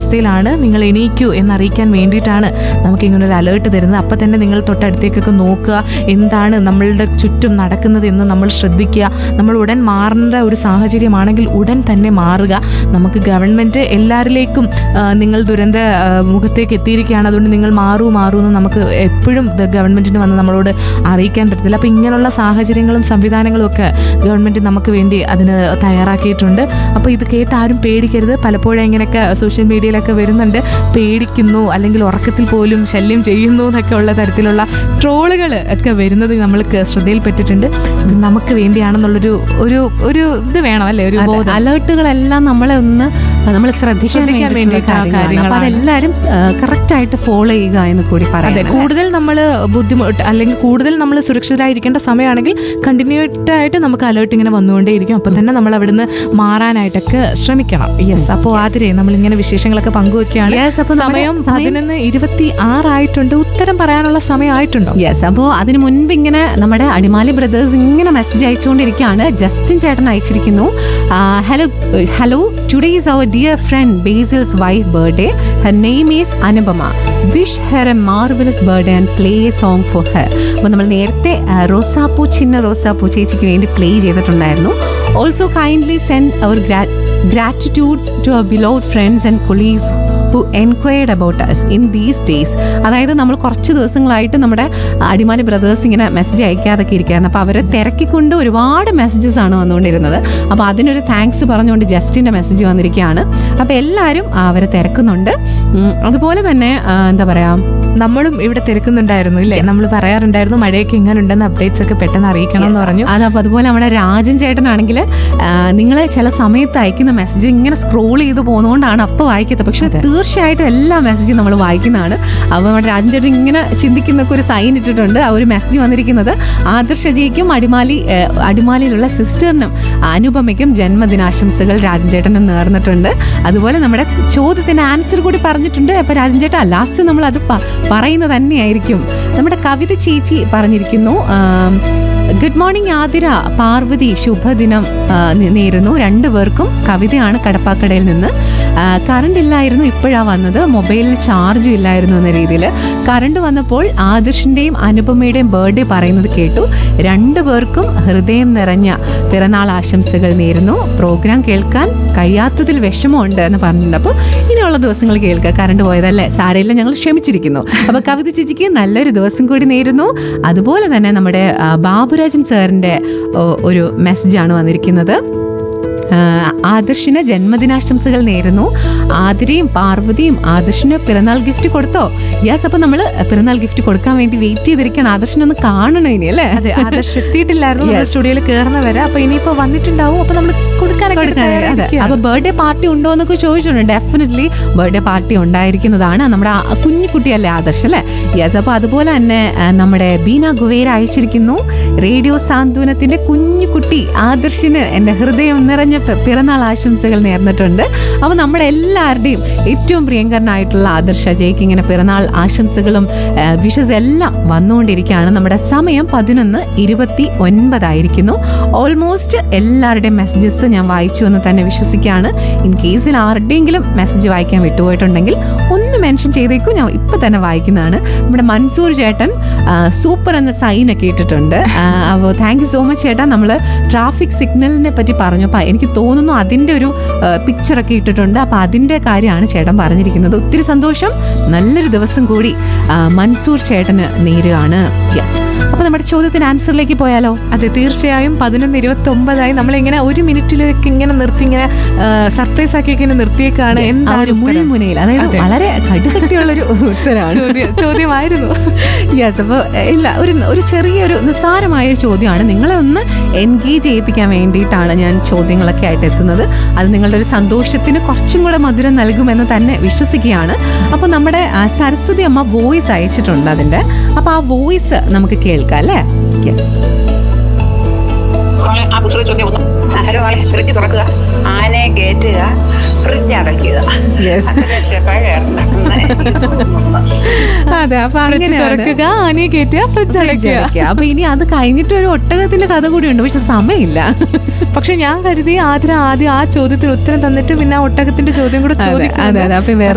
അവസ്ഥയിലാണ് നിങ്ങൾ എണീക്കൂ എന്നറിയിക്കാൻ വേണ്ടിയിട്ടാണ് നമുക്ക് ഇങ്ങനെ ഒരു അലേർട്ട് തരുന്നത് അപ്പം തന്നെ നിങ്ങൾ തൊട്ടടുത്തേക്കൊക്കെ നോക്കുക എന്താണ് നമ്മളുടെ ചുറ്റും നടക്കുന്നത് എന്ന് നമ്മൾ ശ്രദ്ധിക്കുക നമ്മൾ ഉടൻ മാറേണ്ട ഒരു സാഹചര്യമാണെങ്കിൽ ഉടൻ തന്നെ മാറുക നമുക്ക് ഗവൺമെൻറ് എല്ലാവരിലേക്കും ആ, നിങ്ങൾ ദുരന്ത ആ, മുഖത്തേക്ക് എത്തിയിരിക്കുകയാണ് അതുകൊണ്ട് നിങ്ങൾ മാറൂ മാറൂ എന്ന് നമുക്ക് എപ്പോഴും ഗവൺമെൻറ്റിന് വന്ന് നമ്മളോട് അറിയിക്കാൻ പറ്റത്തില്ല അപ്പോൾ ഇങ്ങനെയുള്ള സാഹചര്യങ്ങളും സംവിധാനങ്ങളും ഒക്കെ ഗവൺമെൻറ് നമുക്ക് വേണ്ടി അതിന് തയ്യാറാക്കിയിട്ടുണ്ട് അപ്പോൾ ഇത് കേട്ട് ആരും പേടിക്കരുത് പലപ്പോഴും ഇങ്ങനെയൊക്കെ സോഷ്യൽ മീഡിയയിലൊക്കെ വരുന്നുണ്ട് പേടിക്കുന്നു അല്ലെങ്കിൽ ഉറക്കത്തിൽ പോലും ശല്യം ചെയ്യുന്നു എന്നൊക്കെ ഉള്ള തരത്തിലുള്ള ട്രോളുകൾ ഒക്കെ വരുന്നത് നമ്മൾക്ക് ശ്രദ്ധയിൽപ്പെട്ടിട്ടുണ്ട് ഇത് നമുക്ക് വേണ്ടിയാണെന്നുള്ളൊരു ഒരു ഒരു ഇത് വേണം അല്ലേ ഒരു ബോധം അലേർട്ടുകളെല്ലാം നമ്മളെ ഒന്ന് നമ്മൾ ശ്രദ്ധിക്കാൻ ശ്രദ്ധിക്കാൻ വേണ്ടിയിട്ടുള്ള വേണ്ടിയിട്ടുള്ള കാര്യങ്ങളാണ് അപ്പൊ കാര്യങ്ങളാണ്. അതെല്ലാരും കറക്റ്റ് ആയിട്ട് ഫോളോ ചെയ്യുക എന്ന് കൂടി അതെ പറയാം കൂടുതൽ നമ്മൾ ബുദ്ധിമുട്ട് അല്ലെങ്കിൽ കൂടുതൽ നമ്മൾ സുരക്ഷിതരായിരിക്കേണ്ട സമയമാണെങ്കിൽ കണ്ടിന്യൂട്ട് ആയിട്ട് നമുക്ക് അലേർട്ട് ഇങ്ങനെ വന്നുകൊണ്ടേയിരിക്കും അപ്പം തന്നെ നമ്മൾ അവിടുന്ന് മാറാനായിട്ടൊക്കെ ശ്രമിക്കണം യെസ് അപ്പോൾ ആതിരെ നമ്മൾ ഇങ്ങനെ വിശേഷങ്ങളൊക്കെ പങ്കുവെക്കുകയാണ് Yes, അപ്പൊ നമ്മുടെ സമയം സമയം- പതിനൊന്ന് ഇരുപത്തി ആറായിട്ടുണ്ട് ഉത്തരം പറയാനുള്ള സമയമായിട്ടുണ്ടോ യെസ് അപ്പോൾ അതിന് മുൻപ് ഇങ്ങനെ നമ്മുടെ അടിമാലി ബ്രദേഴ്സ് ഇങ്ങനെ മെസ്സേജ് അയച്ചുകൊണ്ടിരിക്കുകയാണ് ജസ്റ്റിൻ ചേട്ടൻ അയച്ചിരിക്കുന്നു hello hello today is our dear friend Basil's wife birthday her name is Anupama wish her a marvellous birthday and play a song for her അപ്പോൾ നമ്മൾ നേരത്തെ ആ, റോസാപ്പൂ ചിന്ന റോസാപ്പൂ ചേച്ചിക്ക് വേണ്ടി പ്ലേ ചെയ്തിട്ടുണ്ടായിരുന്നു also kindly send our gratitudes to our beloved friends and colleagues who enquired about us in these days അതായത് നമ്മൾ കുറച്ച് ദിവസങ്ങളായിട്ട് നമ്മുടെ അടിമാലി ബ്രദേഴ്സ് ഇങ്ങനെ മെസ്സേജ് അയക്കാതൊക്കെ ഇരിക്കുകയായിരുന്നു അപ്പോൾ അവരെ തിരക്കിക്കൊണ്ട് ഒരുപാട് മെസ്സേജസ് ആണ് വന്നുകൊണ്ടിരുന്നത് അപ്പോൾ അതിനൊരു താങ്ക്സ് പറഞ്ഞുകൊണ്ട് ജസ്റ്റിൻ്റെ മെസ്സേജ് വന്നിരിക്കുകയാണ് അപ്പോൾ എല്ലാവരും ആ, അവരെ തിരക്കുന്നുണ്ട് ഉം, അതുപോലെ തന്നെ ആ, എന്താ പറയുക നമ്മളും ഇവിടെ തിരക്കുന്നുണ്ടായിരുന്നു ഇല്ലേ നമ്മൾ പറയാറുണ്ടായിരുന്നു മഴയൊക്കെ എങ്ങനെ ഉണ്ടെന്ന് അപ്ഡേറ്റ്സ് ഒക്കെ പെട്ടെന്ന് അറിയിക്കണം എന്ന് പറഞ്ഞു അതപ്പോൾ അതുപോലെ നമ്മുടെ രാജൻ ചേട്ടനാണെങ്കിൽ നിങ്ങൾ ചില സമയത്ത് അയക്കുന്ന മെസ്സേജ് ഇങ്ങനെ സ്ക്രോൾ ചെയ്ത് പോകുന്നതുകൊണ്ടാണ് അപ്പോൾ വായിക്കാത്തത് പക്ഷെ തീർച്ചയായിട്ടും എല്ലാ മെസ്സേജും നമ്മൾ വായിക്കുന്നതാണ് അപ്പോൾ നമ്മുടെ രാജൻ ചേട്ടൻ ഇങ്ങനെ ചിന്തിക്കുന്നൊക്കെ ഒരു സൈൻ ഇട്ടിട്ടുണ്ട് ആ ഒരു മെസ്സേജ് വന്നിരിക്കുന്നത് ആദർശ അജയ്ക്കും അടിമാലി ആ, അടിമാലിയിലുള്ള സിസ്റ്ററിനും അനുപമയ്ക്കും ജന്മദിനാശംസകൾ രാജൻ ചേട്ടനും നേർന്നിട്ടുണ്ട് അതുപോലെ നമ്മുടെ ചോദ്യത്തിന് ആൻസർ കൂടി പറഞ്ഞിട്ടുണ്ട് അപ്പോൾ രാജൻ ചേട്ടാ ലാസ്റ്റ് നമ്മൾ അത് പ- പറയുന്നത് തന്നെയായിരിക്കും നമ്മുടെ കവിത ചേച്ചി പറഞ്ഞിരിക്കുന്നു um, good morning Athira Parvathy ശുഭദിനം ആ, നെ- നേരുന്നു രണ്ടുപേർക്കും കവിതയാണ് കടപ്പാക്കടയിൽ നിന്ന് ആ, കറണ്ട് ഇല്ലായിരുന്നു ഇപ്പോഴാണ് വന്നത് മൊബൈലിൽ ചാർജും ഇല്ലായിരുന്നു എന്ന രീതിയിൽ കറണ്ട് വന്നപ്പോൾ ആദർശിൻ്റെയും അനുപമയുടെയും ബർത്ത്ഡേ പറയുന്നത് കേട്ടു രണ്ടുപേർക്കും ഹൃദയം നിറഞ്ഞ പിറന്നാൾ ആശംസകൾ നേരുന്നു പ്രോഗ്രാം കേൾക്കാൻ കഴിയാത്തതിൽ വിഷമമുണ്ട് എന്ന് പറഞ്ഞിട്ടുണ്ട് അപ്പോൾ ഇനിയുള്ള ദിവസങ്ങൾ കേൾക്കുക കറണ്ട് പോയതല്ലേ സാരയില്ല ഞങ്ങൾ ക്ഷമിച്ചിരിക്കുന്നു അപ്പോൾ കവിത ചേച്ചിക്ക് നല്ലൊരു ദിവസം കൂടി നേരുന്നു അതുപോലെ തന്നെ നമ്മുടെ ആ, ബാബുരാജൻ സാറിൻ്റെ ഓ, ഒരു മെസ്സേജാണ് വന്നിരിക്കുന്നത് ആ, ആദർശിന് ജന്മദിനാശംസകൾ നേരുന്നു ആതിരയും പാർവതിയും ആദർശിന് പിറന്നാൾ ഗിഫ്റ്റ് കൊടുത്തോ യെസ് അപ്പൊ നമ്മള് പിറന്നാൾ ഗിഫ്റ്റ് കൊടുക്കാൻ വേണ്ടി വെയിറ്റ് ചെയ്തിരിക്കണം ആദർശിനൊന്ന് കാണണം ഇനി അല്ലേ അതെ ആദർശ് എത്തിയിട്ടില്ലായിരുന്നു നമ്മൾ സ്റ്റുഡിയോയിൽ കയറുന്ന വരെ അപ്പൊ ഇനിയിപ്പോ വന്നിട്ടുണ്ടാവും അപ്പൊ നമ്മൾ കൊടുക്കാനൊക്കെ കൊടുക്കാൻ അതെ തയ്യാറായിരിക്കുകയാണ്. അപ്പൊ ബർത്ത്ഡേ പാർട്ടി ഉണ്ടോ എന്നൊക്കെ ചോദിച്ചിട്ടുണ്ട് ഡെഫിനറ്റ്ലി ബർത്ത്ഡേ പാർട്ടി ഉണ്ടായിരിക്കുന്നതാണ് നമ്മുടെ ആ കുഞ്ഞിക്കുട്ടിയല്ലേ ആദർശ് അല്ലേ യെസ് അപ്പൊ അതുപോലെ തന്നെ ആ, നമ്മുടെ ബീന ഗുവേര അയച്ചിരിക്കുന്നു റേഡിയോ സാന്ത്വനത്തിന്റെ കുഞ്ഞുകുട്ടി ആദർശിന് എന്റെ ഹൃദയം നിറഞ്ഞ പി- പിറന്നാൾ ആശംസകൾ നേർന്നിട്ടുണ്ട് അപ്പൊ നമ്മുടെ എല്ലാവരുടെയും ഏറ്റവും പ്രിയങ്കരനായിട്ടുള്ള ആദർശ ജയ്ക്ക് ഇങ്ങനെ പിറന്നാൾ ആശംസകളും വിഷസ് എല്ലാം വന്നുകൊണ്ടിരിക്കുകയാണ് നമ്മുടെ സമയം പതിനൊന്ന് ഇരുപത്തി ഒൻപതായിരിക്കുന്നു ഓൾമോസ്റ്റ് എല്ലാവരുടെയും മെസ്സേജസ് ഞാൻ വായിച്ചു എന്ന് തന്നെ വിശ്വസിക്കുകയാണ് ഇൻ കേസിൽ ആരുടെയെങ്കിലും മെസ്സേജ് വായിക്കാൻ വിട്ടുപോയിട്ടുണ്ടെങ്കിൽ ഒന്ന് മെൻഷൻ ചെയ്തേക്കും ഞാൻ ഇപ്പൊ തന്നെ വായിക്കുന്നതാണ് നമ്മുടെ മൻസൂർ ചേട്ടൻ സൂപ്പർ എന്ന സൈൻ ഒക്കെ ഇട്ടിട്ടുണ്ട് അപ്പോൾ താങ്ക് യു സോ മച്ച് ചേട്ടാ നമ്മൾ ട്രാഫിക് സിഗ്നലിനെ പറ്റി പറഞ്ഞപ്പോൾ എനിക്ക് തോന്നുന്നു അതിൻ്റെ ഒരു പിക്ചറൊക്കെ ഇട്ടിട്ടുണ്ട് അപ്പോൾ അതിൻ്റെ കാര്യമാണ് ചേട്ടൻ പറഞ്ഞിരിക്കുന്നത് ഒത്തിരി സന്തോഷം നല്ലൊരു ദിവസം കൂടി ആ, മൻസൂർ ചേട്ടന് നേരുകയാണ് യെസ് അപ്പോൾ നമ്മുടെ ചോദ്യത്തിന് ആൻസറിലേക്ക് പോയാലോ അതെ തീർച്ചയായും പതിനൊന്ന് ഇരുപത്തി ഒമ്പതായി നമ്മളിങ്ങനെ ഒരു മിനിറ്റിലേക്ക് ഇങ്ങനെ നിർത്തി ഇങ്ങനെ സർപ്രൈസ് ആക്കി ഇങ്ങനെ നിർത്തിയേക്കാണ് ആ എന്താണ് ഒരു ഉത്തരം? മുൾമുനയിൽ അതായത് അതെ. വളരെ കടുകട്ടിയുള്ളൊരു ഉത്തരമാണ് ചോദ്യം ചോദ്യമായിരുന്നു യെസ് അപ്പോൾ ഇല്ല ഒരു ഒരു ചെറിയൊരു നിസ്സാരമായ ഒരു ചോദ്യമാണ് നിങ്ങളെ ഒന്ന് എൻഗേജ് ചെയ്യിപ്പിക്കാൻ വേണ്ടിയിട്ടാണ് ഞാൻ ചോദ്യങ്ങളൊക്കെ ആയിട്ട് എത്തുന്നത് അത് നിങ്ങളുടെ ഒരു സന്തോഷത്തിന് കുറച്ചും കൂടെ മധുരം നൽകുമെന്ന് തന്നെ വിശ്വസിക്കുകയാണ് അപ്പോൾ നമ്മുടെ ആ, സരസ്വതി അമ്മ വോയിസ് അയച്ചിട്ടുണ്ട് അതിൻ്റെ അപ്പോൾ ആ വോയിസ് നമുക്ക് കേൾക്കാം അല്ലേ യെസ് മോളെ ആ പുസ്തക ചോദ്യം ഒന്ന് ഹലോ മോളെ ഫ്രിഡ്ജ് തുറക്കുക ആനയെ കയറ്റുക ഫ്രിഡ്ജ് അടയ്ക്കുക Yes. അത്രയും പഴയായിരുന്നു. അതെ അപ്പൊ ഫ്രിഡ്ജ് അങ്ങനെയാണ് തുറക്കുക ആനയെ കയറ്റുക ഫ്രിഡ്ജ് അടയ്ക്കുക അടയ്ക്കുക. അപ്പൊ ഇനി അത് കഴിഞ്ഞിട്ട് ഒരു ഒട്ടകത്തിന്റെ കഥ കൂടിയുണ്ട് പക്ഷെ സമയമില്ല പക്ഷെ ഞാൻ കരുതി ആദ്യം ആദ്യം ആ ചോദ്യത്തിന് ഉത്തരം തന്നിട്ട് പിന്നെ ആ ഒട്ടകത്തിന്റെ ചോദ്യം കൂടെ അതെ ചോദിക്കും അതെ അതെ അപ്പൊ വേറെ